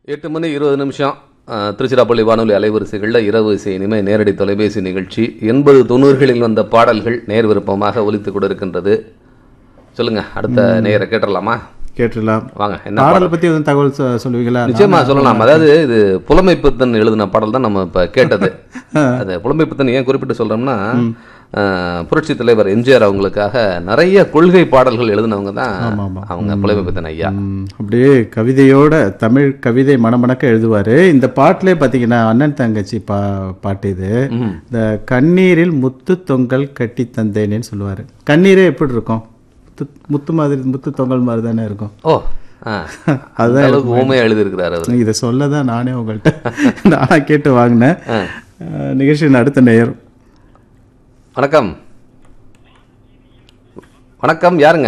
எட்டு மணி இருபது நிமிஷம் அஹ், திருச்சிராப்பள்ளி வானொலி அலைவரிசைகளில் இரவு இசை இனிமே நேரடி தொலைபேசி நிகழ்ச்சி எண்பது தொண்ணூறுகளில் வந்த பாடல்கள் நேர் விருப்பமாக ஒலித்து கொண்டிருக்கின்றது சொல்லுங்க அடுத்த நேயரை கேட்டுடலாமா கேட்டுடலாம் வாங்க என்ன பாடலை பத்தி எதுவும் தகவல் சொ- சொல்லுவீங்களா நிச்சயமா சொல்லலாம் அதாவது இது புலமைப்பித்தன் எழுதின பாடல் தான் நம்ம இப்ப கேட்டது அது புலமைப்பித்தன் ஏன் குறிப்பிட்டு சொல்றோம்னா அஹ், புரட்சி தலைவர் எம்ஜிஆர் அவங்களுக்காக நிறைய கொள்கை பாடல்கள் எழுதினவங்க தான் ஆமா, ஆமா. அவங்க புலமைப்பித்தன் ஐயா ம், அப்படியே கவிதையோட தமிழ் கவிதை மணமணக்க எழுதுவாரு இந்த பாட்டிலே பார்த்தீங்கன்னா அண்ணன் தங்கச்சி பா பாட்டு இது ம். இந்த கண்ணீரில் முத்து தொங்கல் கட்டி தந்தேனேன்னு சொல்லுவாரு கண்ணீரே எப்படி இருக்கும் முத்து முத்து மாதிரி முத்து தொங்கல் மாதிரி தானே இருக்கும் ஓ ஆ. அந்த அளவுக்கு ஊமையா எழுதியிருக்கிறாரு அவர் இதை சொல்ல தான் நானே உங்கள்கிட்ட நானா கேட்டு வாங்கினேன் அஹ், நிகழ்ச்சியின் அடுத்த நேயர் வணக்கம் வணக்கம் யாருங்க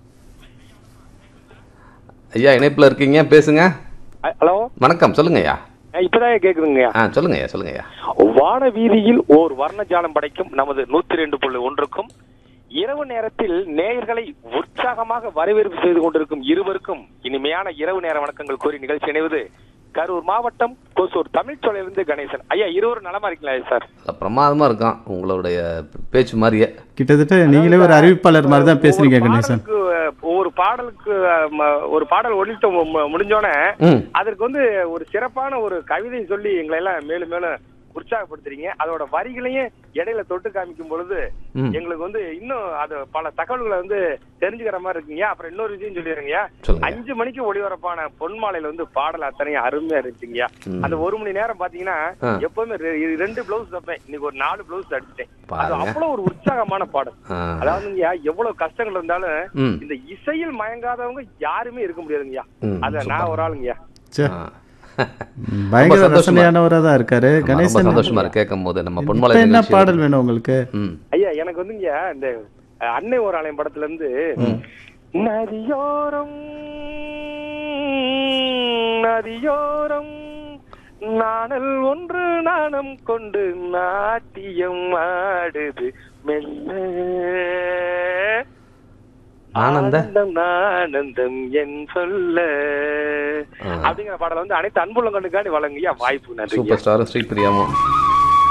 ஐயா இணைப்புல இருக்கீங்க பேசுங்க அ- ஹலோ வணக்கம் சொல்லுங்க ஐயா அஹ் இப்பதான் கேக்குதுங்க ஆ சொல்லுங்க ஐயா சொல்லுங்க ஐயா வான வீதியில் ஓர் வர்ணஜாலம் படைக்கும் நமது நூத்தி ரெண்டு புள்ளி ஒன்றுக்கும் இரவு நேரத்தில் நேயர்களை உற்சாகமாக வரவேற்பு செய்து கொண்டிருக்கும் இருவருக்கும் இனிமையான இரவு நேர வணக்கங்கள் கூறி நிகழ்ச்சி இணைவது கரூர் மாவட்டம் கொசூர் தமிழ்ச்சோலையிலிருந்து கணேசன் ஐயா இருவரும் நலமா இருக்கீங்களா சார் நல்ல பிரமாதமா இருக்கும் உங்களுடைய பேச்சு மாதிரியே கிட்டத்தட்ட நீங்களே ஒரு அறிவிப்பாளர் மாதிரி தான் பேசுறீங்க ஒவ்வொரு கணேசன் பாடலுக்கு, அஹ், ஒவ்வொரு பாடலுக்கு அஹ், ம- ஒரு பாடல் ஒழித்த மு- முடிஞ்சோடனே ம் அதற்கு வந்து ஒரு சிறப்பான ஒரு கவிதை சொல்லி எங்களை எல்லாம் மேலும் மேலும் உற்சாகப்படுத்துறீங்க அதோட வரிகளையும் இடையில தொட்டு காமிக்கும் பொழுது ம். எங்களுக்கு வந்து இன்னும் அது பல தகவல்களை வந்து தெரிஞ்சுக்கிற மாதிரி இருக்குங்க அப்புறம் இன்னொரு விஷயம் சொல்லிடுறீங்க சொல்லுங்க அஞ்சு மணிக்கு ஒளிபரப்பான பொன்மாலையில வந்து பாடல் அத்தனையும் அருமையா இருந்துச்சுங்க ம். அந்த ஒரு மணி நேரம் பாத்தீங்கன்னா ஆ. எப்பவுமே ரெ- ரெண்டு பிளவுஸ் தப்பேன் இன்னைக்கு ஒரு நாலு பிளவுஸ் அடிச்சிட்டேன் அது பாருங்க. அவ்வளவு ஒரு உற்சாகமான பாடல் ஆ. அதாவதுங்க எவ்வளவு கஷ்டங்கள் இருந்தாலும் ம் இந்த இசையில் மயங்காதவங்க யாருமே இருக்க முடியாதுங்கய்யா ம், அத நான் ஒரு ஆளுங்கய்யா சே ஆ. ம், பயங்கர சந்தோஷமா. ரசனையானவரா தான் இருக்காரு ஆமா, ரொம்ப கணேசன் சந்தோஷமா இருக்கு கேட்கும் போது நம்ம இப்ப பொன்மலை என்ன நிகழ்ச்சி பாடல் வேணும் உங்களுக்கு ம் ஐயா எனக்கு வந்துங்க இந்த அஹ், அன்னை ஒரு ஆலயம் படத்துல இருந்து நதியோரம் நதியோரம் நாணல் ஒன்று நாணம் கொண்டு நாட்டியம் ஆடுது மெல்ல ஆனந்த ஆனந்தம் ஆனந்தம் என் சொல்ல ஆ. அப்படிங்கிற பாடல வந்து அனைத்து அன்புள்ளங்களுக்காண்டி வழங்கியா வாய்ப்பு நன்றி சூப்பர் ஸ்டாரும் ஸ்ரீ பிரியாவும்